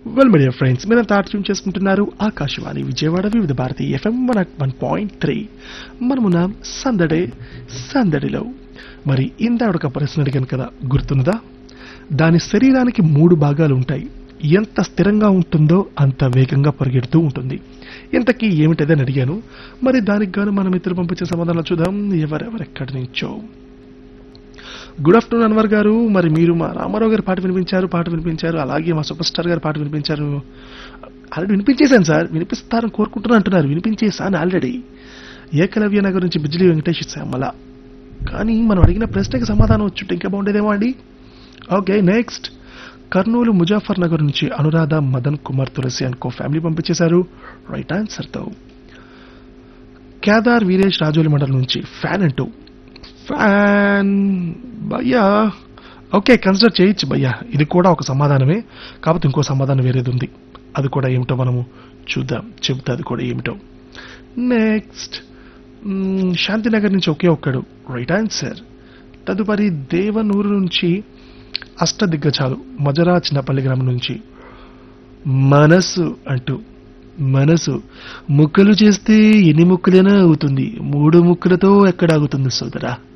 well media friends మీరంతా tune చేసుకుంటున్నారు Akashvani Vijayawada Vividh Bharati FM one one point three మనమున్న సందడే సందడిలో మరి ఇందాక ఒక ప్రశ్న అడిగాను కదా గుర్తున్నదా దాని శరీరానికి మూడు భాగాలు ఉంటాయి ఎంత స్థిరంగా ఉంటుందో అంత వేగంగా పరిగెడుతూ ఉంటుంది ఇంతకీ ఏమిటదని అడిగాను మరి దానికి గాను మనం ఇద్దరు పంపించే సమాధానాలు చూద్దాం ఎవరెవరెక్కడి నుంచో గుడ్ ఆఫ్టర్నూన్ అన్వర్ గారు మరి మీరు మా రామారావు గారి పాట వినిపించారు పాట వినిపించారు అలాగే మా సూపర్ స్టార్ గారి పాట వినిపించారు ఆల్రెడీ వినిపించేశాను సార్ వినిపిస్తారని కోరుకుంటున్నా అంటున్నారు వినిపించేశాను ఆల్రెడీ ఏకలవ్య నగర్ నుంచి బిజ్లీ వెంకటేష్ శ్యామల కానీ మనం అడిగిన ప్రశ్నకి సమాధానం వచ్చుంటే ఇంకా బాగుండేదేమో అండి ఓకే నెక్స్ట్ కర్నూలు ముజాఫర్ నగర్ నుంచి అనురాధ మదన్ కుమార్ తులసి అనుకో ఫ్యామిలీ పంపించేశారు రైట్ ఆన్సర్తో కేదార్ వీరేష్ రాజోలి మండలం నుంచి ఫ్యాన్ అంటూ ఫ్యాన్ భయ్యా ఓకే కన్సిడర్ చేయొచ్చు భయ్యా ఇది కూడా ఒక సమాధానమే కాకపోతే ఇంకో సమాధానం వేరేది ఉంది అది కూడా ఏమిటో మనము చూద్దాం చెబుతా అది కూడా ఏమిటో నెక్స్ట్ శాంతినగర్ నుంచి ఒకే ఒక్కడు రైట్ ఆన్సర్ తదుపరి దేవనూరు నుంచి అష్టదిగ్గజాలు మజరా చిన్నపల్లి గ్రామం నుంచి మనసు అంటూ మనసు ముక్కలు చేస్తే ఎన్ని ముక్కలైనా అవుతుంది మూడు ముక్కలతో ఎక్కడ ఆగుతుంది సోదరా